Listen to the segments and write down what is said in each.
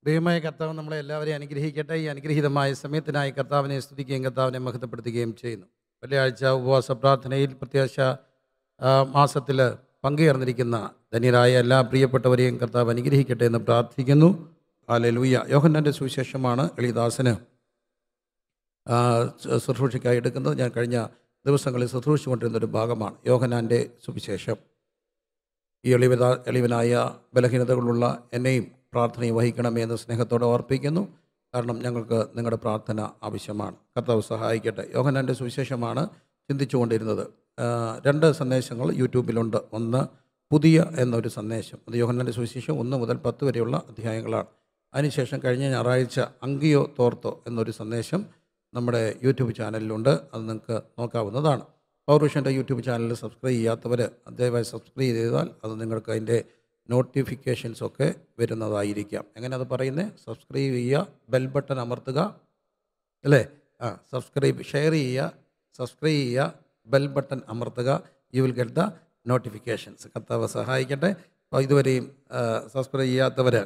ദൈവമായ കർത്താവ് നമ്മളെ എല്ലാവരെയും അനുഗ്രഹിക്കട്ടെ ഈ അനുഗ്രഹീതമായ സമയത്തിനായി കർത്താവിനെ സ്തുതിക്കുകയും കർത്താവിനെ മഹത്വപ്പെടുത്തുകയും ചെയ്യുന്നു വെള്ളിയാഴ്ച ഉപവാസ പ്രാർത്ഥനയിൽ പ്രത്യാശ മാസത്തിൽ പങ്കുചേർന്നിരിക്കുന്ന ധന്യരായ എല്ലാ പ്രിയപ്പെട്ടവരെയും കർത്താവ് അനുഗ്രഹിക്കട്ടെ എന്ന് പ്രാർത്ഥിക്കുന്നു ഹാലലൂയ യോഹന്നാൻ്റെ സുവിശേഷമാണ് എളിദാസന് ആ, ശു- ശുശ്രൂഷയ്ക്കായി എടുക്കുന്നത് ഞാൻ കഴിഞ്ഞ ദിവസങ്ങളിൽ ശുശ്രൂഷിച്ചുകൊണ്ടിരുന്ന ഒരു ഭാഗമാണ് യോഹന്നാൻ്റെ സുവിശേഷം ഈ എളിവത എളിവനായ ബലഹീനതകളുള്ള എന്നെയും പ്രാർത്ഥനയും വഹിക്കണമേ എന്ന് സ്നേഹത്തോടെ ഓർപ്പിക്കുന്നു കാരണം ഞങ്ങൾക്ക് നിങ്ങളുടെ പ്രാർത്ഥന ആവശ്യമാണ് കർത്താവ് സഹായിക്കട്ടെ യോഹന്നാൻ്റെ സുവിശേഷമാണ് ചിന്തിച്ചുകൊണ്ടിരുന്നത് ആ, രണ്ട് സന്ദേശങ്ങൾ യൂട്യൂബിലുണ്ട് ഒന്ന് പുതിയ എന്നൊരു സന്ദേശം അത് യോഹന്നാൻ്റെ സുവിശേഷം ഒന്ന് മുതൽ പത്ത് വരെയുള്ള അധ്യായങ്ങളാണ് അതിനുശേഷം കഴിഞ്ഞ ഞായറാഴ്ച അങ്കിയോ തോർത്തോ എന്നൊരു സന്ദേശം നമ്മുടെ യൂട്യൂബ് ചാനലിലുണ്ട് അത് നിങ്ങൾക്ക് നോക്കാവുന്നതാണ് പൗരുഷൻ്റെ യൂട്യൂബ് ചാനൽ സബ്സ്ക്രൈബ് ചെയ്യാത്തവർ ദയവായി സബ്സ്ക്രൈബ് ചെയ്താൽ അത് നിങ്ങൾക്ക് അതിൻ്റെ നോട്ടിഫിക്കേഷൻസ് ഒക്കെ വരുന്നതായിരിക്കാം എങ്ങനെ അത് പറയുന്നത് സബ്സ്ക്രൈബ് ചെയ്യുക ബെൽ ബട്ടൺ അമർത്തുക അല്ലേ ആ സബ്സ്ക്രൈബ് ഷെയർ ചെയ്യുക സബ്സ്ക്രൈബ് ചെയ്യുക ബെൽ ബട്ടൺ അമർത്തുക you will get the notifications കർത്താവ് സഹായിക്കട്ടെ അപ്പോൾ ഇതുവരെയും സബ്സ്ക്രൈബ് ചെയ്യാത്തവർ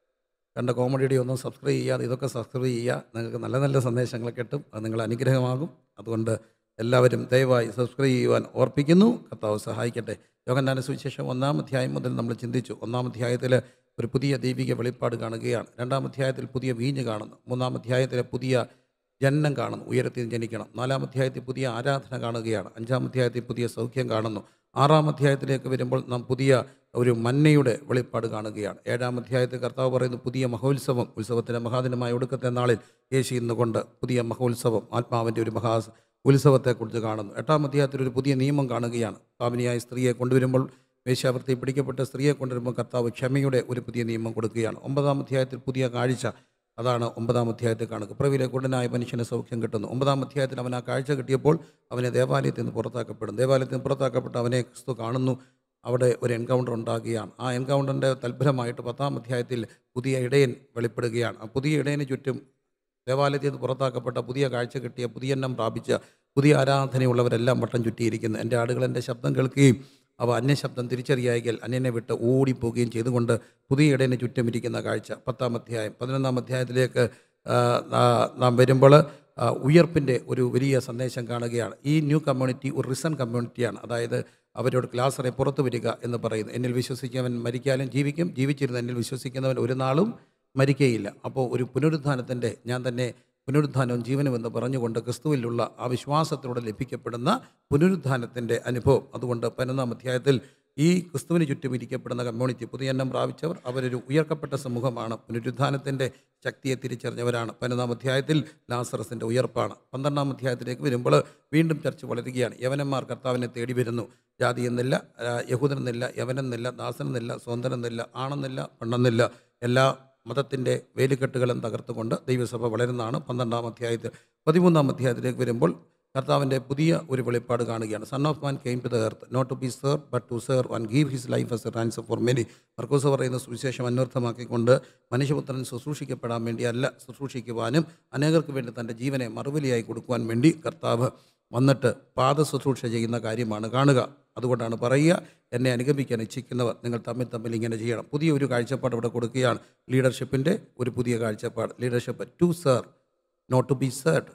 കണ്ട കോമഡിയുടെ ഒന്നും സബ്സ്ക്രൈബ് ചെയ്യാതെ ഇതൊക്കെ സബ്സ്ക്രൈബ് ചെയ്യുക നിങ്ങൾക്ക് നല്ല നല്ല സന്ദേശങ്ങൾ കിട്ടും അത് നിങ്ങൾ അനുഗ്രഹമാകും അതുകൊണ്ട് എല്ലാവരും ദയവായി സബ്സ്ക്രൈബ് ചെയ്യുവാൻ ഓർപ്പിക്കുന്നു കർത്താവ് സഹായിക്കട്ടെ യോഗന്നാന സുവിശേഷം ഒന്നാം അധ്യായം മുതൽ നമ്മൾ ചിന്തിച്ചു ഒന്നാം അധ്യായത്തിൽ ഒരു പുതിയ ദൈവിക വെളിപ്പാട് കാണുകയാണ് രണ്ടാം അധ്യായത്തിൽ പുതിയ വീഞ്ഞ് കാണുന്നു മൂന്നാം അധ്യായത്തിൽ പുതിയ ജനനം കാണുന്നു ഉയരത്തിൽ ജനിക്കണം നാലാം അധ്യായത്തിൽ പുതിയ ആരാധന കാണുകയാണ് അഞ്ചാം അധ്യായത്തിൽ പുതിയ സൗഖ്യം കാണുന്നു ആറാം അധ്യായത്തിലേക്ക് വരുമ്പോൾ നാം പുതിയ ഒരു മന്നയുടെ വെളിപ്പാട് കാണുകയാണ് ഏഴാം അധ്യായത്തിൽ കർത്താവ് പറയുന്നു പുതിയ മഹോത്സവം ഉത്സവത്തിൻ്റെ മഹാദിനമായ ഒടുക്കത്തെ നാളിൽ യേശു ഇന്നുകൊണ്ട് പുതിയ മഹോത്സവം ആത്മാവിൻ്റെ ഒരു മഹാ ഉത്സവത്തെക്കുറിച്ച് കാണുന്നു എട്ടാം അധ്യായത്തിൽ ഒരു പുതിയ നിയമം കാണുകയാണ് പാപിനിയായ സ്ത്രീയെ കൊണ്ടുവരുമ്പോൾ വേശ്യാവൃത്തി പിടിക്കപ്പെട്ട സ്ത്രീയെ കൊണ്ടുവരുമ്പോൾ കർത്താവ് ക്ഷമയുടെ ഒരു പുതിയ നിയമം കൊടുക്കുകയാണ് ഒമ്പതാം അധ്യായത്തിൽ പുതിയ കാഴ്ച അതാണ് ഒമ്പതാം അധ്യായത്തിൽ കാണുക പ്രവിലെ കുടനായ മനുഷ്യന് സൗഖ്യം കിട്ടുന്നു ഒമ്പതാം അധ്യായത്തിൽ അവൻ ആ കാഴ്ച കിട്ടിയപ്പോൾ അവനെ ദേവാലയത്തിൽ നിന്ന് പുറത്താക്കപ്പെടും ദേവാലയത്തിൽ നിന്ന് പുറത്താക്കപ്പെട്ട് അവനെ ക്രിസ്തു കാണുന്നു അവിടെ ഒരു എൻകൗണ്ടർ ഉണ്ടാകുകയാണ് ആ എൻകൗണ്ടറിൻ്റെ തൽഫലമായിട്ട് പത്താം അധ്യായത്തിൽ പുതിയ ഇടയൻ വെളിപ്പെടുകയാണ് ആ പുതിയ ഇടയന് ചുറ്റും ദേവാലയത്തിൽ നിന്ന് പുറത്താക്കപ്പെട്ട പുതിയ കാഴ്ച കിട്ടിയ പുതിയ എണ്ണം പ്രാപിച്ച പുതിയ ആരാധനയുള്ളവരെല്ലാം വട്ടം ചുറ്റിയിരിക്കുന്നു എൻ്റെ ആടുകൾ എൻ്റെ ശബ്ദം കേൾക്കുകയും അവ അന്യശബ്ദം തിരിച്ചറിയായെങ്കിൽ അന്യനെ വിട്ട് ഓടിപ്പോവുകയും ചെയ്തുകൊണ്ട് പുതിയ ഇടയന് ചുറ്റും ഇരിക്കുന്ന കാഴ്ച പത്താം അധ്യായം പതിനൊന്നാം അധ്യായത്തിലേക്ക് ആ, ആ, നാം വരുമ്പോൾ ആ, ഉയർപ്പിൻ്റെ ഒരു വലിയ സന്ദേശം കാണുകയാണ് ഈ ന്യൂ കമ്മ്യൂണിറ്റി ഒരു റിസൺ കമ്മ്യൂണിറ്റിയാണ് അതായത് അവരോട് ക്ലാസ്സറെ പുറത്തു വരിക എന്ന് പറയുന്നു എന്നിൽ വിശ്വസിക്കുന്നവൻ മരിക്കാനും ജീവിക്കും ജീവിച്ചിരുന്ന എന്നിൽ വിശ്വസിക്കുന്നവൻ ഒരു നാളും മരിക്കുകയില്ല അപ്പോൾ ഒരു പുനരുദ്ധാനത്തിൻ്റെ ഞാൻ തന്നെ പുനരുദ്ധാനവും ജീവനും എന്ന് പറഞ്ഞുകൊണ്ട് ക്രിസ്തുവിലുള്ള ആ വിശ്വാസത്തിലൂടെ ലഭിക്കപ്പെടുന്ന പുനരുദ്ധാനത്തിൻ്റെ അനുഭവം അതുകൊണ്ട് പതിനൊന്നാം അധ്യായത്തിൽ ഈ ക്രിസ്തുവിന് ചുറ്റും ഇരിക്കപ്പെടുന്ന കമ്മ്യൂണിറ്റി പുതിയ എണ്ണം പ്രാപിച്ചവർ അവരൊരു ഉയർക്കപ്പെട്ട സമൂഹമാണ് പുനരുദ്ധാനത്തിൻ്റെ ശക്തിയെ തിരിച്ചറിഞ്ഞവരാണ് പതിനൊന്നാം അധ്യായത്തിൽ ലാസറസിൻ്റെ ഉയർപ്പാണ് പന്ത്രണ്ടാം അധ്യായത്തിലേക്ക് വരുമ്പോൾ വീണ്ടും ചർച്ച വളരുകയാണ് യവനന്മാർ കർത്താവിനെ തേടി വരുന്നു ജാതി എന്നില്ല ആ, യഹൂദനെന്നില്ല യവനെന്നില്ല ദാസനെന്നില്ല സ്വന്തനെന്നില്ല ആണെന്നില്ല പെണ്ണെന്നില്ല എല്ലാ മതത്തിൻ്റെ വേലിക്കെട്ടുകളും തകർത്തുകൊണ്ട് ദൈവസഭ വളരുന്നതാണ് പന്ത്രണ്ടാം അധ്യായത്തിൽ പതിമൂന്നാം അധ്യായത്തിലേക്ക് വരുമ്പോൾ കർത്താവിൻ്റെ പുതിയ ഒരു വെളിപ്പാട് കാണുകയാണ് Son of Man came to the earth not to be served but to serve and give his life as a ransom for many മർക്കോസ് പറയുന്ന സുവിശേഷം അന്വർത്ഥമാക്കിക്കൊണ്ട് മനുഷ്യപുത്രൻ ശുശ്രൂഷിക്കപ്പെടാൻ വേണ്ടിയല്ല ശുശ്രൂഷിക്കുവാനും അനേകർക്ക് വേണ്ടി തൻ്റെ ജീവനെ മറുപടിയായി കൊടുക്കുവാൻ വേണ്ടി കർത്താവ് വന്നിട്ട് പാദ ശുശ്രൂഷ ചെയ്യുന്ന കാര്യമാണ് കാണുക അതുകൊണ്ടാണ് പറയുക എന്നെ അനുഗമിക്കാൻ ഇച്ഛിക്കുന്നവർ നിങ്ങൾ തമ്മിൽ തമ്മിൽ ഇങ്ങനെ ചെയ്യണം പുതിയ ഒരു കാഴ്ചപ്പാട് ഇവിടെ കൊടുക്കുകയാണ് ലീഡർഷിപ്പിൻ്റെ ഒരു പുതിയ കാഴ്ചപ്പാട് leadership to serve not to be served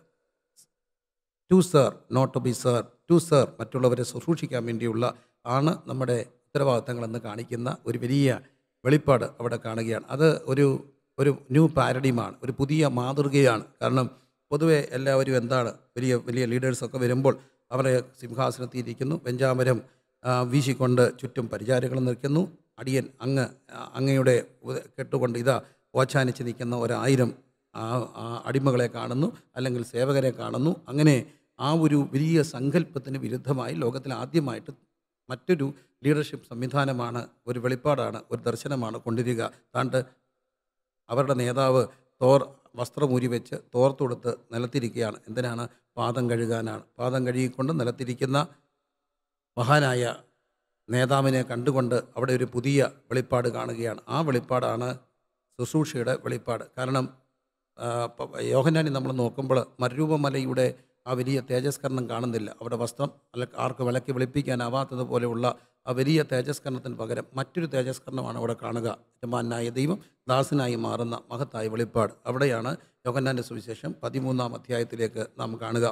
to serve not to be served to serve മറ്റുള്ളവരെ ശുശ്രൂഷിക്കാൻ വേണ്ടിയുള്ള ആണ് നമ്മുടെ ഉത്തരവാദിത്തങ്ങളെന്ന് കാണിക്കുന്ന ഒരു വലിയ വെളിപ്പാട് അവിടെ കാണുകയാണ് അത് ഒരു ഒരു ന്യൂ പാരഡിമാണ് ഒരു പുതിയ മാതൃകയാണ് കാരണം പൊതുവെ എല്ലാവരും എന്താണ് വലിയ വലിയ ലീഡേഴ്സൊക്കെ വരുമ്പോൾ അവരെ സിംഹാസനത്തിൽ ഇരിക്കുന്നു വെഞ്ചാമരം ആ, വീശിക്കൊണ്ട് ചുറ്റും പരിചാരകൾ നിൽക്കുന്നു അടിയൻ അങ്ങ് ആ, അങ്ങയുടെ ഉ- കെട്ടുകൊണ്ട് ഇതാ ഓച്ചാനിച്ച് നിൽക്കുന്ന ഒരായിരം ആ ആ അടിമകളെ കാണുന്നു അല്ലെങ്കിൽ സേവകരെ കാണുന്നു അങ്ങനെ ആ ഒരു വലിയ സങ്കല്പത്തിന് വിരുദ്ധമായി ലോകത്തിൽ ആദ്യമായിട്ട് മറ്റൊരു ലീഡർഷിപ്പ് സംവിധാനമാണ് ഒരു വെളിപ്പാടാണ് ഒരു ദർശനമാണ് കൊണ്ടുവരിക താണ്ട് അവരുടെ നേതാവ് തോർ വസ്ത്രമൂരി വെച്ച് തോർത്തൊടുത്ത് നിലത്തിരിക്കുകയാണ് എന്തിനാണ് പാദം കഴുകാനാണ് പാദം കഴുകിക്കൊണ്ട് നിലത്തിരിക്കുന്ന മഹാനായ നേതാവിനെ കണ്ടുകൊണ്ട് അവിടെ ഒരു പുതിയ വെളിപ്പാട് കാണുകയാണ് ആ വെളിപ്പാടാണ് ശുശ്രൂഷയുടെ വെളിപ്പാട് കാരണം ആ, പ- യോഹന്നാനി നമ്മൾ നോക്കുമ്പോൾ മരുരൂപമലയുടെ ആ വലിയ തേജസ്കരണം കാണുന്നില്ല അവിടെ വസ്ത്രം അല്ല ആർക്ക് വിളക്കി വെളുപ്പിക്കാനാവാത്തതുപോലെയുള്ള ആ വലിയ തേജസ്കരണത്തിന് പകരം മറ്റൊരു തേജസ്കരണമാണ് അവിടെ കാണുക യജമാനായ ദൈവം ദാസനായി മാറുന്ന മഹത്തായ വെളിപ്പാട് അവിടെയാണ് യോഗന്നാൻ്റെ സുവിശേഷം പതിമൂന്നാം അധ്യായത്തിലേക്ക് നാം കാണുക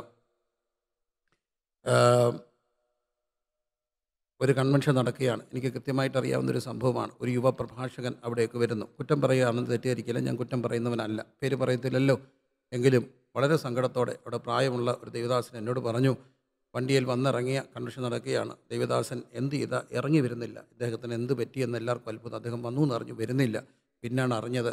ആഹ് ഒരു കൺവെൻഷൻ നടക്കുകയാണ് എനിക്ക് കൃത്യമായിട്ട് അറിയാവുന്ന ഒരു സംഭവമാണ് ഒരു യുവ പ്രഭാഷകൻ അവിടേക്ക് വരുന്നു കുറ്റം പറയുകയാണെന്ന് തെറ്റിദ്ധരിക്കില്ല ഞാൻ കുറ്റം പറയുന്നവനല്ല പേര് പറയത്തില്ലല്ലോ എങ്കിലും വളരെ സങ്കടത്തോടെ അവിടെ പ്രായമുള്ള ഒരു ദേവദാസൻ എന്നോട് പറഞ്ഞു വണ്ടിയിൽ വന്നിറങ്ങിയ കൺവെൻഷൻ നടക്കുകയാണ് ദേവദാസൻ എന്ത് ചെയ്താൽ ഇറങ്ങി വരുന്നില്ല ഇദ്ദേഹത്തിന് എന്ത് പറ്റിയെന്ന് എല്ലാവർക്കും അത്ഭുതം അദ്ദേഹം വന്നു എന്ന് അറിഞ്ഞു വരുന്നില്ല പിന്നാണ് അറിഞ്ഞത്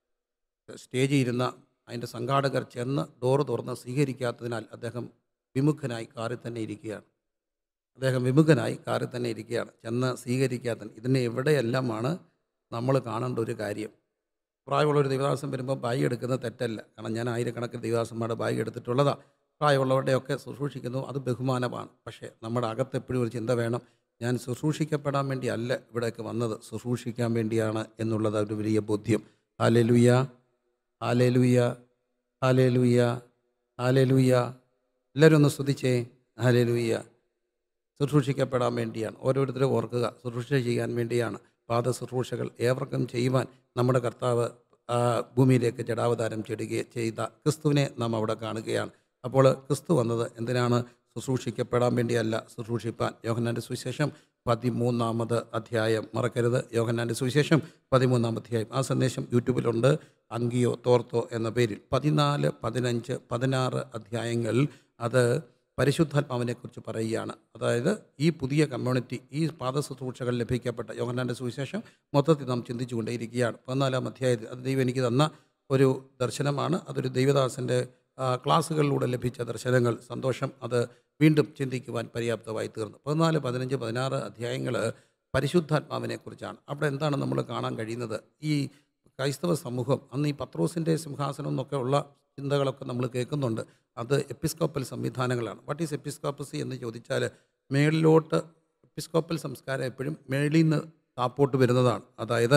സ്റ്റേജിൽ ഇരുന്ന അതിൻ്റെ സംഘാടകർ ചെന്ന് ഡോറ് തുറന്ന് സ്വീകരിക്കാത്തതിനാൽ അദ്ദേഹം വിമുഖനായി കാറിൽ തന്നെ ഇരിക്കുകയാണ് അദ്ദേഹം വിമുഖനായി കാറിൽ തന്നെ ഇരിക്കുകയാണ് ചെന്ന് സ്വീകരിക്കാത്ത ഇതിനെ എവിടെയെല്ലാമാണ് നമ്മൾ കാണേണ്ട ഒരു കാര്യം പ്രായമുള്ള ഒരു ദേവദാസം വരുമ്പോൾ ബാഗ് എടുക്കുന്നത് തെറ്റല്ല കാരണം ഞാൻ ആയിരക്കണക്കിന് ദേവദാസന്മാരുടെ ബാഗ് എടുത്തിട്ടുള്ളതാണ് പ്രായമുള്ളവരുടെയൊക്കെ ശുശ്രൂഷിക്കുന്നു അത് ബഹുമാനമാണ് പക്ഷേ നമ്മുടെ അകത്ത് എപ്പോഴും ഒരു ചിന്ത വേണം ഞാൻ ശുശ്രൂഷിക്കപ്പെടാൻ വേണ്ടി അല്ല ഇവിടേക്ക് വന്നത് ശുശ്രൂഷിക്കാൻ വേണ്ടിയാണ് എന്നുള്ളത് ഒരു വലിയ ബോധ്യം ഹാലേലുയ്യ ഹാലേലുയ്യ ഹാലേലുയ്യ ഹാലേലുയ്യ എല്ലാവരും ഒന്ന് സ്തുതിച്ചേ ഹാലേലുയ്യ ശുശ്രൂഷിക്കപ്പെടാൻ വേണ്ടിയാണ് ഓരോരുത്തരും ഓർക്കുക ശുശ്രൂഷ ചെയ്യാൻ വേണ്ടിയാണ് പാദ ശുശ്രൂഷകൾ ഏവർക്കും ചെയ്യുവാൻ നമ്മുടെ കർത്താവ് ആ, ഭൂമിയിലേക്ക് ജടാവതാരം ചെടുകയും ചെയ്ത ക്രിസ്തുവിനെ നാം അവിടെ കാണുകയാണ് അപ്പോൾ ക്രിസ്തു വന്നത് എന്തിനാണ് ശുശ്രൂഷിക്കപ്പെടാൻ വേണ്ടിയല്ല ശുശ്രൂഷിപ്പാൻ യോഹന്നാൻ്റെ സുവിശേഷം പതിമൂന്നാമത് അധ്യായം മറക്കരുത് യോഹന്നാൻ്റെ സുവിശേഷം പതിമൂന്നാം അധ്യായം ആ സന്ദേശം യൂട്യൂബിലുണ്ട് അങ്കിയോ തോർത്തോ എന്ന പേരിൽ പതിനാല് പതിനഞ്ച് പതിനാറ് അധ്യായങ്ങൾ അത് പരിശുദ്ധാത്മാവിനെക്കുറിച്ച് പറയുകയാണ് അതായത് ഈ പുതിയ കമ്മ്യൂണിറ്റി ഈ പാദശുശ്രൂഷകൾ ലഭിക്കപ്പെട്ട യോഹന്നാൻ്റെ സുവിശേഷം മൊത്തത്തിൽ നാം ചിന്തിച്ചുകൊണ്ടേയിരിക്കുകയാണ് പതിനാലാം അധ്യായത്തിൽ അത് ദൈവം എനിക്ക് തന്ന ഒരു ദർശനമാണ് അതൊരു ദൈവദാസൻ്റെ ആ, ക്ലാസ്സുകളിലൂടെ ലഭിച്ച ദർശനങ്ങൾ സന്തോഷം അത് വീണ്ടും ചിന്തിക്കുവാൻ പര്യാപ്തമായി തീർന്നു പതിനാല് പതിനഞ്ച് പതിനാറ് അധ്യായങ്ങൾ പരിശുദ്ധാത്മാവിനെക്കുറിച്ചാണ് അവിടെ എന്താണ് നമ്മൾ കാണാൻ കഴിയുന്നത് ഈ ക്രൈസ്തവ സമൂഹം അന്ന് ഈ പത്രോസിൻ്റെ സിംഹാസനം എന്നൊക്കെ ഉള്ള ചിന്തകളൊക്കെ നമ്മൾ കേൾക്കുന്നുണ്ട് അത് എപ്പിസ്കോപ്പൽ സംവിധാനങ്ങളാണ് വാട്ട് ഈസ് എപ്പിസ്കോപ്പസി എന്ന് ചോദിച്ചാൽ മേളിലോട്ട് എപ്പിസ്കോപ്പൽ സംസ്കാരം എപ്പോഴും മേളിൽ നിന്ന് താപ്പോട്ട് വരുന്നതാണ് അതായത്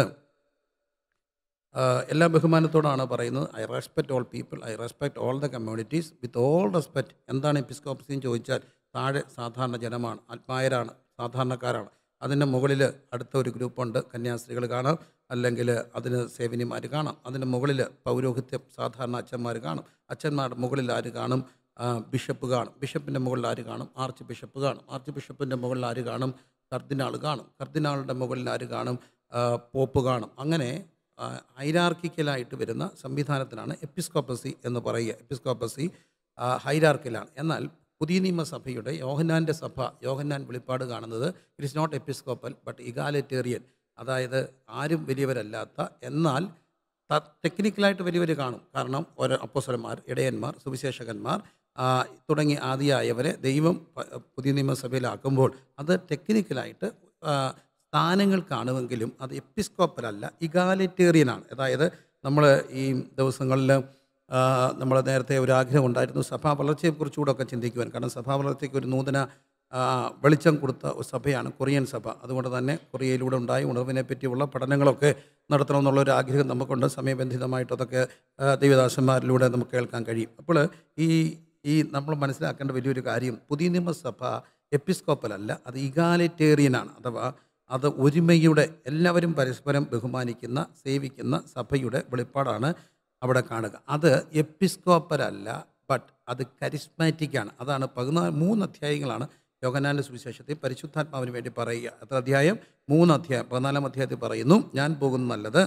ആഹ് എല്ലാ ബഹുമാനത്തോടാണ് പറയുന്നത് I respect all people I respect all the communities with all respect എന്താണ് എപ്പിസ്കോപ്പസി എന്ന് ചോദിച്ചാൽ താഴെ സാധാരണ ജനമാണ് ആത്മായരാണ് സാധാരണക്കാരാണ് അതിൻ്റെ മുകളിൽ അടുത്ത ഒരു ഗ്രൂപ്പുണ്ട് കന്യാസ്ത്രീകൾ കാണാം അല്ലെങ്കിൽ അതിന് സേവനിമാർ കാണാം അതിൻ്റെ മുകളിൽ പൗരോഹിത്യം സാധാരണ അച്ഛന്മാർ കാണും അച്ഛന്മാരുടെ മുകളിൽ ആര് കാണും ആ, ബിഷപ്പ് കാണും ബിഷപ്പിൻ്റെ മുകളിൽ ആര് കാണും ആർച്ച് ബിഷപ്പ് കാണും ആർച്ച് ബിഷപ്പിൻ്റെ മുകളിൽ ആര് കാണും കർദിനാൾ കാണും കർദിനാളുടെ മുകളിൽ ആര് കാണും ആ, പോപ്പ് കാണും അങ്ങനെ ഹൈരാർക്കിക്കലായിട്ട് വരുന്ന സംവിധാനത്തിനാണ് എപ്പിസ്കോപ്പസി എന്ന് പറയുക എപ്പിസ്കോപ്പസി ഹൈരാർക്കിലാണ് എന്നാൽ പുതിയ നിയമസഭയുടെ യോഹന്നാൻ്റെ സഭ യോഹന്നാൻ വെളിപ്പാട് കാണുന്നത് it is not episcopal but egalitarian അതായത് ആരും വലിയവരല്ലാത്ത എന്നാൽ ത- ടെക്നിക്കലായിട്ട് വലിയവർ കാണും കാരണം ഓരോ അപ്പോസലന്മാർ ഇടയന്മാർ സുവിശേഷകന്മാർ ആ, തുടങ്ങി ആദിയായവരെ ദൈവം പ- പുതിയ നിയമസഭയിലാക്കുമ്പോൾ അത് ടെക്നിക്കലായിട്ട് ആ, സ്ഥാനങ്ങൾ കാണുമെങ്കിലും അത് എപ്പിസ്കോപ്പലല്ല ഇഗാലിറ്റേറിയനാണ് അതായത് നമ്മൾ ഈ ദിവസങ്ങളിൽ നമ്മൾ നേരത്തെ ഒരു ആഗ്രഹം ഉണ്ടായിരുന്നു സഭാ വളർച്ചയെക്കുറിച്ചുകൂടെ ഒക്കെ ചിന്തിക്കുവാൻ കാരണം സഭാ വളർച്ചയ്ക്ക് ഒരു നൂതന ആ, വെളിച്ചം കൊടുത്ത ഒരു സഭയാണ് കൊറിയൻ സഭ അതുകൊണ്ട് തന്നെ കൊറിയയിലൂടെ ഉണ്ടായ ഉണർവിനെ പറ്റിയുള്ള പഠനങ്ങളൊക്കെ നടത്തണമെന്നുള്ള ഒരു ആഗ്രഹം നമുക്കുണ്ട് സമയബന്ധിതമായിട്ട് അതൊക്കെ ആ, ദൈവദാസന്മാരിലൂടെ നമുക്ക് കേൾക്കാൻ കഴിയും അപ്പോൾ ഈ ഈ നമ്മൾ മനസ്സിലാക്കേണ്ട വലിയൊരു കാര്യം പുതിയ നിയമസഭ എപ്പിസ്കോപ്പലല്ല അത് ഇഗാലിറ്റേറിയനാണ് അഥവാ അത് ഒരുമയുടെ എല്ലാവരും പരസ്പരം ബഹുമാനിക്കുന്ന സേവിക്കുന്ന സഭയുടെ വെളിപ്പാടാണ് അവിടെ കാണുക അത് എപ്പിസ്കോപ്പലല്ല ബട്ട് അത് കരിസ്മാറ്റിക്കാണ് അതാണ് പതിനാല് മൂന്ന് അധ്യായങ്ങളാണ് യോഗനാൻ്റെ സുവിശേഷത്തിൽ പരിശുദ്ധാത്മാവിന് വേണ്ടി പറയുക എത്ര അധ്യായം മൂന്ന് അധ്യായം പതിനാലാം അധ്യായത്തിൽ പറയുന്നു ഞാൻ പോകുന്ന നല്ലത്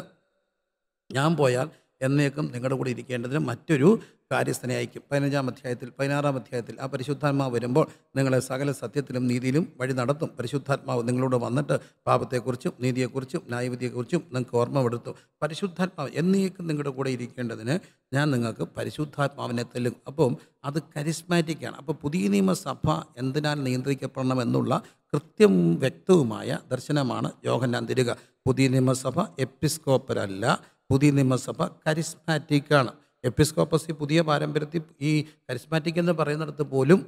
ഞാൻ പോയാൽ എന്നേക്കും നിങ്ങളുടെ കൂടെ ഇരിക്കേണ്ടതിന് മറ്റൊരു കാര്യസ്ഥനെ അയക്കും പതിനഞ്ചാം അധ്യായത്തിൽ പതിനാറാം അധ്യായത്തിൽ ആ പരിശുദ്ധാത്മാവ് വരുമ്പോൾ നിങ്ങളെ സകല സത്യത്തിലും നീതിയിലും വഴി നടത്തും പരിശുദ്ധാത്മാവ് നിങ്ങളോട് വന്നിട്ട് പാപത്തെക്കുറിച്ചും നീതിയെക്കുറിച്ചും ന്യായവിധിയെക്കുറിച്ചും നിങ്ങൾക്ക് ഓർമ്മപ്പെടുത്തും പരിശുദ്ധാത്മാവ് എന്നേക്കും നിങ്ങളുടെ കൂടെ ഇരിക്കേണ്ടതിന് ഞാൻ നിങ്ങൾക്ക് പരിശുദ്ധാത്മാവിനെ തെല്ലും അപ്പം അത് കരിസ്മാറ്റിക്കാണ് അപ്പോൾ പുതിയ നിയമസഭ എന്തിനാൽ നിയന്ത്രിക്കപ്പെടണം എന്നുള്ള കൃത്യം വ്യക്തവുമായ ദർശനമാണ് യോഹന്നാൻ തരിക പുതിയ നിയമസഭ എപ്പിസ്കോപ്പരല്ല പുതിയ നിയമസഭ കരിസ്മാറ്റിക്കാണ് എപ്പിസ്കോപ്പസി പുതിയ പാരമ്പര്യത്തിൽ ഈ കരിസ്മാറ്റിക് എന്ന് പറയുന്നിടത്ത് പോലും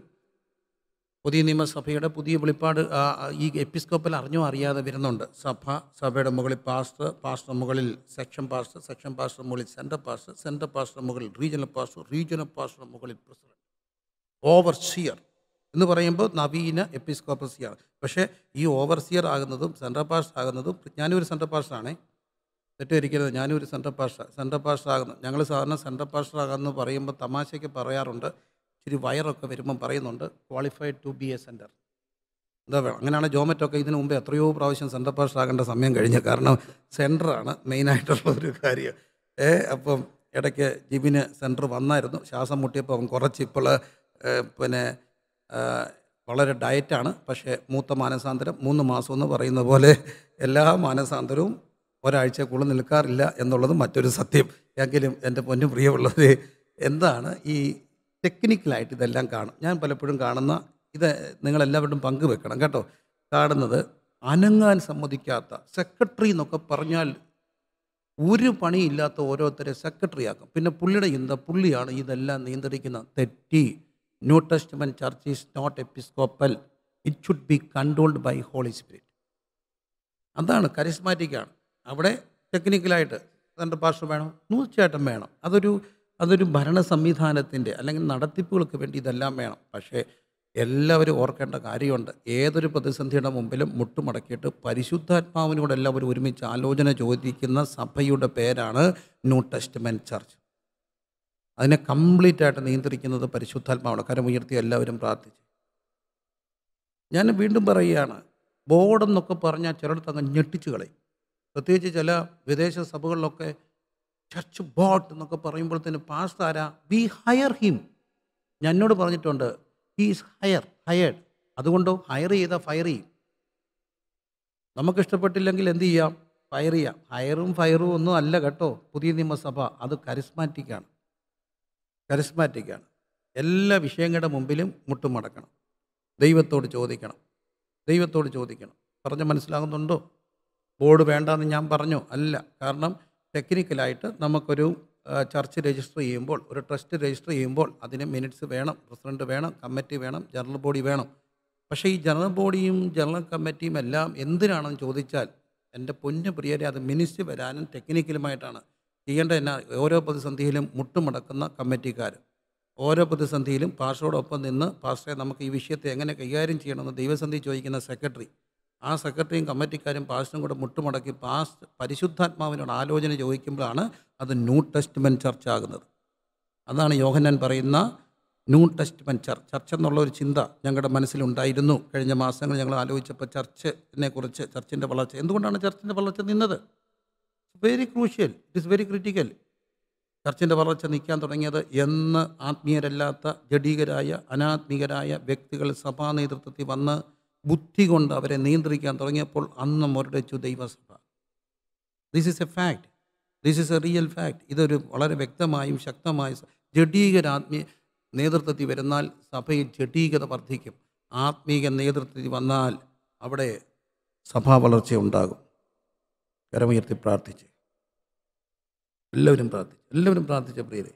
പുതിയ നിയമസഭയുടെ പുതിയ വെളിപ്പാട് ആ, ആ, ഈ എപ്പിസ്കോപ്പൽ അറിഞ്ഞോ അറിയാതെ വരുന്നുണ്ട് സഭ സഭയുടെ മുകളിൽ പാസ്റ്റർ പാസ്റ്റർ മുകളിൽ സെക്ഷൻ പാസ്റ്റർ സെക്ഷൻ പാസ്റ്റർ മുകളിൽ സെൻറ്റർ പാസ്റ്റർ സെൻറ്റർ പാസ്റ്റർ മുകളിൽ റീജിയണൽ പാസ്റ്റർ റീജിയണൽ പാസ്റ്റർ മുകളിൽ പ്രസിഡന്റ് ഓവർസിയർ എന്ന് പറയുമ്പോൾ നവീന എപ്പിസ്കോപ്പസിയാണ് പക്ഷേ ഈ ഓവർസിയർ ആകുന്നതും സെൻട്രൽ പാസ്റ്റർ ആകുന്നതും ഞാനും ഒരു സെൻട്രൽ പാസ്റ്ററാണേ തെറ്റിദ്ധരിക്കരുത് ഞാനും ഒരു സെൻട്രൽ പാസ്റ്റർ സെൻട്രൽ പാസ്റ്റർ ആകുന്നു ഞങ്ങൾ സാധാരണ സെൻട്രൽ പാസ്റ്റർ ആകാമെന്ന് പറയുമ്പോൾ തമാശയ്ക്ക് പറയാറുണ്ട് ഇച്ചിരി വയറൊക്കെ വരുമ്പം പറയുന്നുണ്ട് qualified to be a centre എന്താ വേണം അങ്ങനെയാണ് ജോമറ്റൊക്കെ ഇതിനു മുമ്പ് എത്രയോ പ്രാവശ്യം സെൻട്രൽ പാസ്റ്റർ ആകേണ്ട സമയം കഴിഞ്ഞ് കാരണം സെൻറ്ററാണ് മെയിനായിട്ടുള്ള ഒരു കാര്യം ഏ അപ്പം ഇടയ്ക്ക് ജിബിന് സെൻറ്റർ വന്നായിരുന്നു ശ്വാസം മുട്ടിയപ്പോൾ അവൻ കുറച്ച് ഇപ്പോൾ ഏ, പിന്നെ ആ, വളരെ ഡയറ്റാണ് പക്ഷേ മൂത്ത മാനസാന്തരം മൂന്ന് മാസം എന്ന് പറയുന്ന പോലെ എല്ലാ മാനസാന്തരവും ഒരാഴ്ചക്കുള്ളിൽ നിൽക്കാറില്ല എന്നുള്ളത് മറ്റൊരു സത്യം എങ്കിലും എൻ്റെ പൊന്നു പ്രിയമുള്ളത് എന്താണ് ഈ ടെക്നിക്കലായിട്ട് ഇതെല്ലാം കാണും ഞാൻ പലപ്പോഴും കാണുന്ന ഇത് നിങ്ങളെല്ലാവരും പങ്കുവെക്കണം കേട്ടോ കാണുന്നത് അനങ്ങാൻ സമ്മതിക്കാത്ത സെക്രട്ടറി എന്നൊക്കെ പറഞ്ഞാൽ ഒരു പണിയില്ലാത്ത ഓരോരുത്തരെ സെക്രട്ടറി ആക്കും പിന്നെ പുള്ളിയുടെ ചിന്ത പുള്ളിയാണ് ഇതെല്ലാം നിയന്ത്രിക്കുന്ന തെറ്റി New Testament church is not episcopal it should be controlled by Holy Spirit അതാണ് കരിസ്മാറ്റിക്കാണ് അവിടെ ടെക്നിക്കലായിട്ട് സെൻട്രൽ പാസ്റ്റർ വേണം തീർച്ചയായിട്ടും വേണം അതൊരു അതൊരു ഭരണ സംവിധാനത്തിൻ്റെ അല്ലെങ്കിൽ നടത്തിപ്പുകൾക്ക് വേണ്ടി ഇതെല്ലാം വേണം പക്ഷേ എല്ലാവരും ഓർക്കേണ്ട കാര്യമുണ്ട് ഏതൊരു പ്രതിസന്ധിയുടെ മുമ്പിലും മുട്ടുമടക്കിയിട്ട് പരിശുദ്ധാത്മാവിനോട് എല്ലാവരും ഒരുമിച്ച് ആലോചന ചോദിക്കുന്ന സഭയുടെ പേരാണ് ന്യൂ ടെസ്റ്റ്മെൻറ്റ് ചർച്ച് അതിനെ കംപ്ലീറ്റ് ആയിട്ട് നിയന്ത്രിക്കുന്നത് പരിശുദ്ധാത്മാവാണ് കരമുയർത്തി എല്ലാവരും പ്രാർത്ഥിച്ച് ഞാൻ വീണ്ടും പറയുകയാണ് ബോർഡെന്നൊക്കെ പറഞ്ഞാൽ ചിലടത്ത് അങ്ങ് ഞെട്ടിച്ച് കളയും പ്രത്യേകിച്ച് ചില വിദേശ സഭകളിലൊക്കെ ചർച്ച് ബോർഡ് എന്നൊക്കെ പറയുമ്പോഴത്തേന് പാസ്റ്റ് ആരാ വി ഹയർ ഹിം ഞാൻ എന്നോട് പറഞ്ഞിട്ടുണ്ട് ഹീസ് ഹയർ ഹയേർഡ് അതുകൊണ്ടോ ഹയർ ചെയ്താൽ ഫയർ ചെയ്യും നമുക്ക് ഇഷ്ടപ്പെട്ടില്ലെങ്കിൽ എന്ത് ചെയ്യാം ഫയർ ചെയ്യാം ഹയറും ഫയറും ഒന്നും അല്ല കേട്ടോ പുതിയ നിയമസഭ അത് കരിസ്മാറ്റിക്കാണ് കരിസ്മാറ്റിക്കാണ് എല്ലാ വിഷയങ്ങളുടെ മുമ്പിലും മുട്ടുമടക്കണം ദൈവത്തോട് ചോദിക്കണം ദൈവത്തോട് ചോദിക്കണം പറഞ്ഞ് മനസ്സിലാകുന്നുണ്ടോ ബോർഡ് വേണ്ടാന്ന് ഞാൻ പറഞ്ഞു അല്ല കാരണം ടെക്നിക്കലായിട്ട് നമുക്കൊരു ആ, ചർച്ച് രജിസ്റ്റർ ചെയ്യുമ്പോൾ ഒരു ട്രസ്റ്റ് രജിസ്റ്റർ ചെയ്യുമ്പോൾ അതിന് മിനിറ്റ്സ് വേണം പ്രസിഡന്റ് വേണം കമ്മിറ്റി വേണം ജനറൽ ബോഡി വേണം പക്ഷേ ഈ ജനറൽ ബോഡിയും ജനറൽ കമ്മിറ്റിയും എല്ലാം എന്തിനാണെന്ന് ചോദിച്ചാൽ എൻ്റെ പൊന്നു പ്രിയരെ അത് മിനിസ്റ്റ് വരാനും ടെക്നിക്കലുമായിട്ടാണ് ചെയ്യേണ്ട എന്നാ ഓരോ പ്രതിസന്ധിയിലും മുട്ടുമടക്കുന്ന കമ്മിറ്റിക്കാർ ഓരോ പ്രതിസന്ധിയിലും പാസ്റ്ററോടൊപ്പം നിന്ന് പാസ്റ്ററെ നമുക്ക് ഈ വിഷയത്തെ എങ്ങനെ കൈകാര്യം ചെയ്യണമെന്ന് ദൈവസന്ധി ചോദിക്കുന്ന സെക്രട്ടറി ആ സെക്രട്ടറിയും കമ്മിറ്റിക്കാരും പാസ്റ്ററും കൂടെ മുട്ടുമടക്കി പാസ്റ്റ് പരിശുദ്ധാത്മാവിനോട് ആലോചന ചോദിക്കുമ്പോഴാണ് അത് ന്യൂ ടെസ്റ്റ്മെൻറ്റ് ചർച്ച ആകുന്നത് അതാണ് യോഹന്നാൻ പറയുന്ന ന്യൂ ടെസ്റ്റ്മെൻറ്റ് ചർച്ച് ചർച്ച് എന്നുള്ള ഒരു ചിന്ത ഞങ്ങളുടെ മനസ്സിലുണ്ടായിരുന്നു കഴിഞ്ഞ മാസങ്ങൾ ഞങ്ങൾ ആലോചിച്ചപ്പോൾ ചർച്ചിനെ കുറിച്ച് ചർച്ചിൻ്റെ വളർച്ച എന്തുകൊണ്ടാണ് ചർച്ചിൻ്റെ വളർച്ച നിന്നത് very crucial it is very critical ചർച്ചിൻ്റെ വളർച്ച നിൽക്കാൻ തുടങ്ങിയത് എന്ന് ആത്മീയരല്ലാത്ത ജഡീകരായ അനാത്മീയരായ വ്യക്തികൾ സഭാ നേതൃത്വത്തിൽ വന്ന് ബുദ്ധി കൊണ്ട് അവരെ നിയന്ത്രിക്കാൻ തുടങ്ങിയപ്പോൾ അന്ന് മുരടിച്ചു ദൈവസഭ this is a fact this is a real fact ഇതൊരു വളരെ വ്യക്തമായും ശക്തമായ സ- ജഡീകരാത്മീയ നേതൃത്വത്തിൽ വരുന്നാൽ സഭയിൽ ജഡീകത വർദ്ധിക്കും ആത്മീക നേതൃത്വത്തിൽ വന്നാൽ അവിടെ സഭാ വളർച്ച ഉണ്ടാകും കരമുയർത്തി പ്രാർത്ഥിച്ച് എല്ലാവരും പ്രാർത്ഥിച്ചു എല്ലാവരും പ്രാർത്ഥിച്ച പ്രിയരെ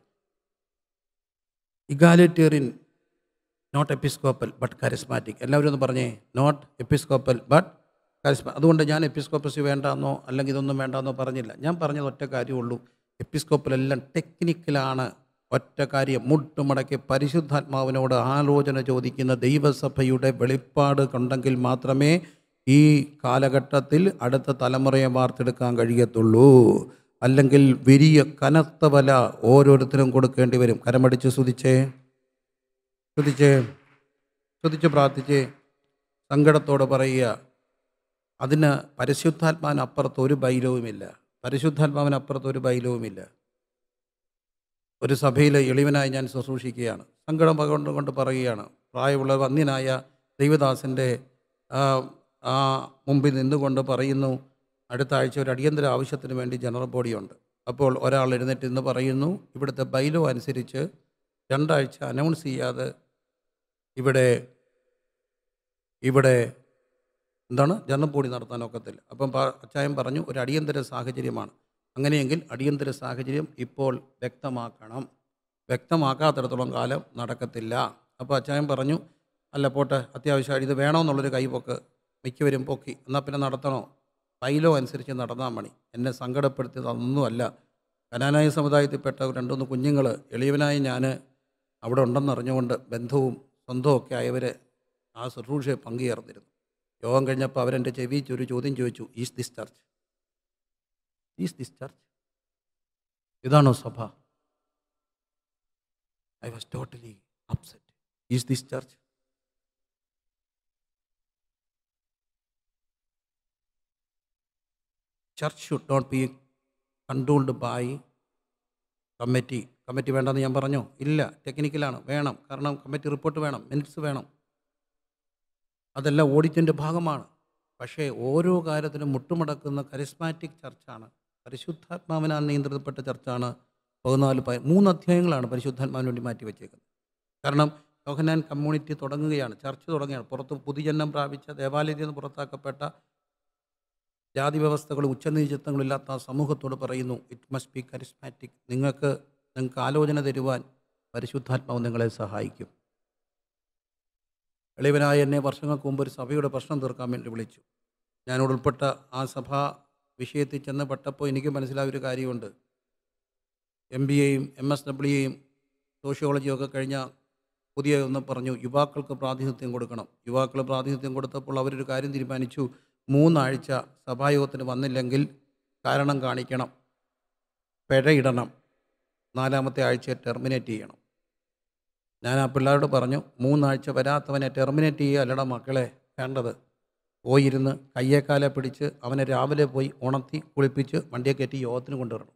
egalitarian not episcopal but charismatic എല്ലാവരും ഒന്ന് പറഞ്ഞേ നോട്ട് എപ്പിസ്കോപ്പൽ ബട്ട് കരിസ്മ അതുകൊണ്ട് ഞാൻ എപ്പിസ്കോപ്പസി വേണ്ടാന്നോ അല്ലെങ്കിൽ ഇതൊന്നും വേണ്ടാന്നോ പറഞ്ഞില്ല ഞാൻ പറഞ്ഞത് ഒറ്റ കാര്യമുള്ളൂ എപ്പിസ്കോപ്പലെല്ലാം ടെക്നിക്കലാണ് ഒറ്റ കാര്യം മുട്ടുമടക്കി പരിശുദ്ധാത്മാവിനോട് ആലോചന ചോദിക്കുന്ന ദൈവസഭയുടെ വെളിപ്പാട് കണ്ടെങ്കിൽ മാത്രമേ ഈ കാലഘട്ടത്തിൽ അടുത്ത തലമുറയെ വാർത്തെടുക്കാൻ കഴിയത്തുള്ളൂ അല്ലെങ്കിൽ വലിയ കനത്ത വല ഓരോരുത്തരും കൊടുക്കേണ്ടി വരും കരമടിച്ച് സ്തുതിച്ചേ സ്തുതിച്ച് സ്തുതിച്ച് പ്രാർത്ഥിച്ച് സങ്കടത്തോടെ പറയുക അതിന് പരിശുദ്ധാത്മാവിനപ്പുറത്ത് ഒരു ബൈലവുമില്ല പരിശുദ്ധാത്മാവിനപ്പുറത്ത് ഒരു ബൈലവുമില്ല ഒരു സഭയിൽ എളിവനായി ഞാൻ ശുശ്രൂഷിക്കുകയാണ് സങ്കടം പകൊണ്ട് കൊണ്ട് പറയുകയാണ് പ്രായമുള്ള വന്യനായ ദൈവദാസൻ്റെ ആ, ആ മുമ്പിൽ നിന്നുകൊണ്ട് പറയുന്നു അടുത്ത ആഴ്ച ഒരു അടിയന്തര ആവശ്യത്തിന് വേണ്ടി ജനറൽ ബോഡിയുണ്ട് അപ്പോൾ ഒരാൾ എഴുന്നേറ്റ് ഇന്ന് പറയുന്നു ഇവിടുത്തെ ബൈലോ അനുസരിച്ച് രണ്ടാഴ്ച അനൗൺസ് ചെയ്യാതെ ഇവിടെ ഇവിടെ എന്താണ് ജനറൽ ബോഡി നടത്താൻ ഒക്കത്തില്ല അപ്പം പ- അച്ചായൻ പറഞ്ഞു ഒരു അടിയന്തര സാഹചര്യമാണ് അങ്ങനെയെങ്കിൽ അടിയന്തര സാഹചര്യം ഇപ്പോൾ വ്യക്തമാക്കണം വ്യക്തമാക്കാത്തിടത്തോളം കാലം നടക്കത്തില്ല അപ്പോൾ അച്ചായൻ പറഞ്ഞു അല്ല പോട്ടെ അത്യാവശ്യമായിട്ട് ഇത് വേണമെന്നുള്ളൊരു കൈപൊക്ക് മിക്കവരും പൊക്കി എന്നാൽ പിന്നെ നടത്തണോ പൈലോ അനുസരിച്ച് നടന്നാൽ മതി എന്നെ സങ്കടപ്പെടുത്തിയത് അതൊന്നുമല്ല കനാനായ സമുദായത്തിൽപ്പെട്ട രണ്ടുമൂന്ന് കുഞ്ഞുങ്ങൾ എളിയവനായി ഞാൻ അവിടെ ഉണ്ടെന്നറിഞ്ഞുകൊണ്ട് ബന്ധവും സ്വന്തവും ഒക്കെ ആയവർ ആ ശുശ്രൂഷയെ പങ്കുചേർന്നിരുന്നു യോഗം കഴിഞ്ഞപ്പോൾ അവരെൻ്റെ ചെവിച്ച് ഒരു ചോദ്യം ചോദിച്ചു is this church is this church ഇതാണോ സഭ I was totally upset is this church church should not be controlled by committee committee വേണ്ടെന്ന് ഞാൻ പറഞ്ഞോ ഇല്ല ടെക്നിക്കലാണ് വേണം കാരണം കമ്മിറ്റി റിപ്പോർട്ട് വേണം മിനിറ്റ്സ് വേണം അതെല്ലാം ഓഡിറ്റിൻ്റെ ഭാഗമാണ് പക്ഷേ ഓരോ കാര്യത്തിനും മുട്ടുമടക്കുന്ന കരിസ്മാറ്റിക് ചർച്ചാണ് പരിശുദ്ധാത്മാവിനാൽ നിയന്ത്രിതപ്പെട്ട ചർച്ചാണ് പതിനാല് പ മൂന്ന് അധ്യായങ്ങളാണ് പരിശുദ്ധാത്മാവിന് വേണ്ടി മാറ്റി വെച്ചേക്കുന്നത് കാരണം യോഹനാൻ കമ്മ്യൂണിറ്റി തുടങ്ങുകയാണ് ചർച്ച തുടങ്ങുകയാണ് പുറത്ത് പുതുജന്മം പ്രാപിച്ച ദേവാലയത്തിൽ നിന്ന് പുറത്താക്കപ്പെട്ട ജാതി വ്യവസ്ഥകളും ഉച്ചനീചത്വങ്ങളും ഇല്ലാത്ത ആ സമൂഹത്തോട് പറയുന്നു ഇറ്റ് മസ്റ്റ് ബി കരിസ്മാറ്റിക് നിങ്ങൾക്ക് നിങ്ങൾക്ക് ആലോചന തരുവാൻ പരിശുദ്ധാത്മാവ് നിങ്ങളെ സഹായിക്കും എളിവനായ എന്നെ വർഷങ്ങൾക്ക് മുമ്പ് ഒരു സഭയുടെ പ്രശ്നം തീർക്കാൻ വേണ്ടി വിളിച്ചു ഞാൻ ഉൾപ്പെട്ട ആ സഭാ വിഷയത്തിൽ ചെന്ന് പെട്ടപ്പോൾ എനിക്ക് മനസ്സിലായ ഒരു കാര്യമുണ്ട് എം ബി എയും എം എസ് ഡബ്ല്യുയും സോഷ്യോളജിയും ഒക്കെ കഴിഞ്ഞ പുതിയ ഒന്ന് പറഞ്ഞു യുവാക്കൾക്ക് പ്രാതിനിധ്യം കൊടുക്കണം യുവാക്കൾ പ്രാതിനിധ്യം കൊടുത്തപ്പോൾ അവരൊരു കാര്യം തീരുമാനിച്ചു മൂന്നാഴ്ച സഭായോഗത്തിന് വന്നില്ലെങ്കിൽ കാരണം കാണിക്കണം പിഴയിടണം നാലാമത്തെ ആഴ്ച ടെർമിനേറ്റ് ചെയ്യണം ഞാൻ ആ പിള്ളേരോട് പറഞ്ഞു മൂന്നാഴ്ച വരാത്തവനെ ടെർമിനേറ്റ് ചെയ്യുക അല്ലട മക്കളെ വേണ്ടത് പോയിരുന്ന് കയ്യേക്കാലെ പിടിച്ച് അവനെ രാവിലെ പോയി ഉണർത്തി കുളിപ്പിച്ച് വണ്ടിയെ കയറ്റി യോഗത്തിന് കൊണ്ടുവരണം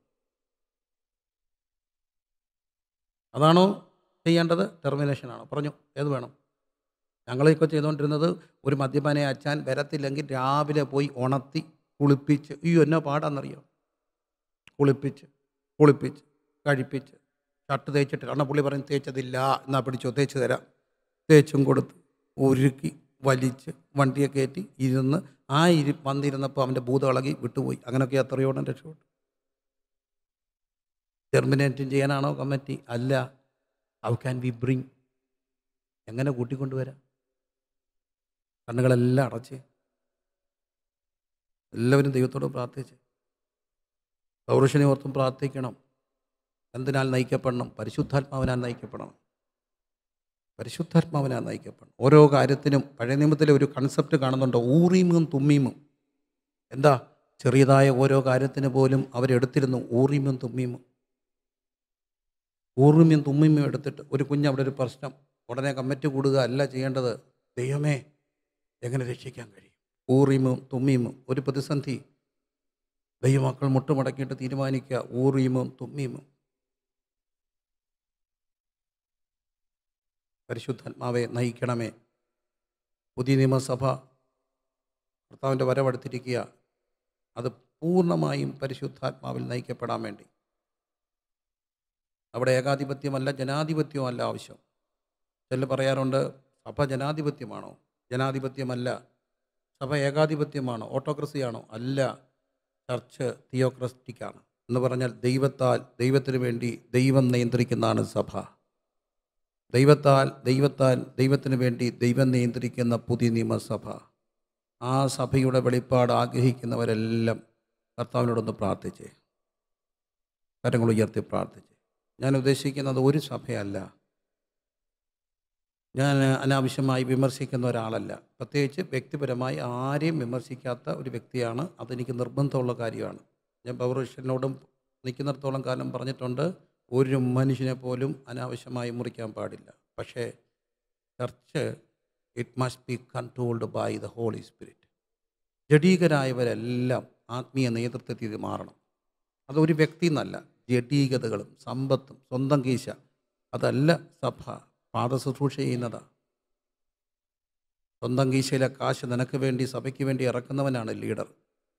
അതാണോ ചെയ്യേണ്ടത് ടെർമിനേഷനാണ് പറഞ്ഞു ഏത് വേണം ഞങ്ങളൊക്കെ ചെയ്തുകൊണ്ടിരുന്നത് ഒരു മദ്യപാനെ അച്ചാൻ വരത്തില്ലെങ്കിൽ രാവിലെ പോയി ഉണർത്തി കുളിപ്പിച്ച് അയ്യോ എന്നാ പാടാന്നറിയോ കുളിപ്പിച്ച് കുളിപ്പിച്ച് കഴിപ്പിച്ച് ഷർട്ട് തേച്ചിട്ട് കാരണം പുള്ളി പറയും തേച്ചതില്ല എന്നാ പിടിച്ചോ തേച്ച് തരാം തേച്ചും കൊടുത്ത് ഒരുക്കി വലിച്ച് വണ്ടിയെ കയറ്റി ഇരുന്ന് ആ ഇരി വന്നിരുന്നപ്പോൾ അവൻ്റെ ഭൂതം ഇളകി വിട്ടുപോയി അങ്ങനെയൊക്കെ എത്രയോളം രക്ഷപ്പെട്ടു ടെർമിനേറ്റും ചെയ്യാനാണോ കമ്മിറ്റി അല്ല ഹൗ ക്യാൻ വി ബ്രിങ് എങ്ങനെ കൂട്ടിക്കൊണ്ടുവരാം കണ്ണുകളെല്ലാം അടച്ച് എല്ലാവരും ദൈവത്തോട് പ്രാർത്ഥിച്ച് പൗരുഷനെ ഓർത്തും പ്രാർത്ഥിക്കണം എന്തിനാൽ നയിക്കപ്പെടണം പരിശുദ്ധാത്മാവിനാൽ നയിക്കപ്പെടണം പരിശുദ്ധാത്മാവിനാൽ നയിക്കപ്പെടണം ഓരോ കാര്യത്തിനും പഴയ നിയമത്തിലെ ഒരു കൺസെപ്റ്റ് കാണുന്നുണ്ട് ഊറീമും തുമ്മീമും എന്താ ചെറിയതായ ഓരോ കാര്യത്തിന് പോലും അവരെടുത്തിരുന്നു ഊറീമും തുമ്മീമും ഊർമിയും തുമ്മിയും എടുത്തിട്ട് ഒരു കുഞ്ഞ് അവിടെ ഒരു പ്രശ്നം ഉടനെ കമ്മിറ്റി കൂടുക അല്ല ചെയ്യേണ്ടത് ദൈവമേ എങ്ങനെ രക്ഷിക്കാൻ കഴിയും ഊറിമും തുമ്മിയുമും ഒരു പ്രതിസന്ധി ദൈവമക്കൾ മുട്ടുമടക്കിയിട്ട് തീരുമാനിക്കുക ഊറിയുമും തുമ്മിയുമും പരിശുദ്ധാത്മാവെ നയിക്കണമേ പുതിയ നിയമസഭ കർത്താവിൻ്റെ വരവെടുത്തിരിക്കുക അത് പൂർണ്ണമായും പരിശുദ്ധാത്മാവിൽ നയിക്കപ്പെടാൻ വേണ്ടി അവിടെ ഏകാധിപത്യമല്ല ജനാധിപത്യമല്ല ആവശ്യം ചില പറയാറുണ്ട് സഭ ജനാധിപത്യമാണോ ജനാധിപത്യമല്ല സഭ ഏകാധിപത്യമാണോ ഓട്ടോക്രസിയാണോ അല്ല ചർച്ച് തിയോക്രസ്റ്റിക്കാണ് എന്ന് പറഞ്ഞാൽ ദൈവത്താൽ ദൈവത്തിന് വേണ്ടി ദൈവം നിയന്ത്രിക്കുന്നതാണ് സഭ ദൈവത്താൽ ദൈവത്താൽ ദൈവത്തിന് വേണ്ടി ദൈവം നിയന്ത്രിക്കുന്ന പുതിയ നിയമസഭ ആ സഭയുടെ വെളിപ്പാട് ആഗ്രഹിക്കുന്നവരെല്ലാം കർത്താവിനോടൊന്ന് പ്രാർത്ഥിച്ചേ കരങ്ങൾ ഉയർത്തി പ്രാർത്ഥിച്ചേ ഞാൻ ഉദ്ദേശിക്കുന്നത് ഒരു സഭയല്ല ഞാൻ അനാവശ്യമായി വിമർശിക്കുന്ന ഒരാളല്ല പ്രത്യേകിച്ച് വ്യക്തിപരമായി ആരെയും വിമർശിക്കാത്ത ഒരു വ്യക്തിയാണ് അതെനിക്ക് നിർബന്ധമുള്ള കാര്യമാണ് ഞാൻ പൗരുഷനോടും നിൽക്കുന്നിടത്തോളം കാലം പറഞ്ഞിട്ടുണ്ട് ഒരു മനുഷ്യനെ പോലും അനാവശ്യമായി മുറിക്കാൻ പാടില്ല പക്ഷേ church it must be controlled by the Holy Spirit ജഡീകരായവരെല്ലാം ആത്മീയ നേതൃത്വത്തിൽ ഇത് മാറണം അതൊരു വ്യക്തി എന്നല്ല ജഡീകതകളും സമ്പത്തും സ്വന്തം കീശ അതല്ല സഭ പാദശുശ്രൂഷ ചെയ്യുന്നതാ സ്വന്തം കീശയിലെ കാശ് നിനക്ക് വേണ്ടി സഭയ്ക്ക് വേണ്ടി ഇറക്കുന്നവനാണ് leader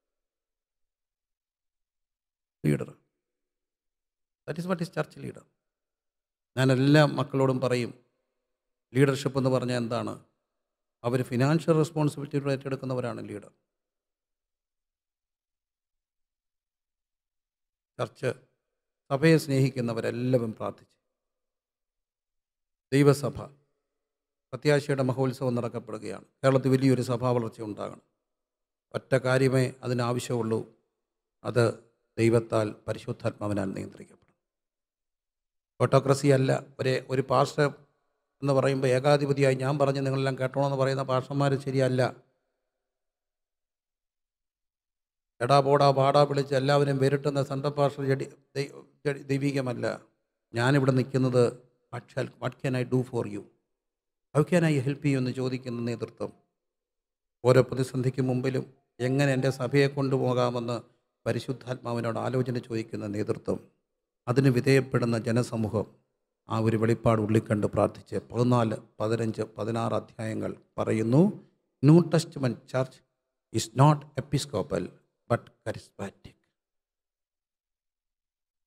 leader that is what is church leader ഞാൻ എല്ലാ മക്കളോടും പറയും ലീഡർഷിപ്പ് എന്ന് പറഞ്ഞാൽ എന്താണ് അവർ ഫിനാൻഷ്യൽ റെസ്പോൺസിബിലിറ്റി ഏറ്റെടുക്കുന്നവരാണ് ലീഡർ ചർച്ച് സഭയെ സ്നേഹിക്കുന്നവരെല്ലാവരും പ്രാർത്ഥിച്ച് ദൈവസഭ പ്രത്യാശയുടെ മഹോത്സവം നടക്കപ്പെടുകയാണ് കേരളത്തിൽ വലിയൊരു സഭാ വളർച്ച ഉണ്ടാകണം ഒറ്റ കാര്യമേ അതിനാവശ്യമുള്ളൂ അത് ദൈവത്താൽ പരിശുദ്ധാത്മാവിനാൽ നിയന്ത്രിക്കപ്പെടും ഓട്ടോക്രസി അല്ല ഒരു ഒരു പാസ്റ്റർ എന്ന് പറയുമ്പോൾ ഏകാധിപതിയായി ഞാൻ പറഞ്ഞ് നിങ്ങളെല്ലാം കേട്ടോണമെന്ന് പറയുന്ന പാസ്റ്റർമാർ ശരിയല്ല എടാ പോടാ പാടാ വിളിച്ച് എല്ലാവരും വിരട്ടുന്ന സെൻട്രൽ പാസ്റ്റർ ജഡി- ദൈ- ജഡി- ദൈവികമല്ല ഞാനിവിടെ നിൽക്കുന്നത് what can I do for you how can I help you എന്ന് ചോദിക്കുന്ന നേതൃത്വം ഓരോ പ്രതിസന്ധിക്ക് മുമ്പിലും എങ്ങനെ എൻ്റെ സഭയെ കൊണ്ടുപോകാമെന്ന് പരിശുദ്ധാത്മാവിനോട് ആലോചന ചോദിക്കുന്ന നേതൃത്വം അതിന് വിധേയപ്പെടുന്ന ജനസമൂഹം ആ ഒരു വെളിപ്പാട് ഉള്ളിക്കണ്ട് പ്രാർത്ഥിച്ച് പതിനാല് പതിനഞ്ച് പതിനാറ് അധ്യായങ്ങൾ പറയുന്നു New Testament church is not episcopal but charismatic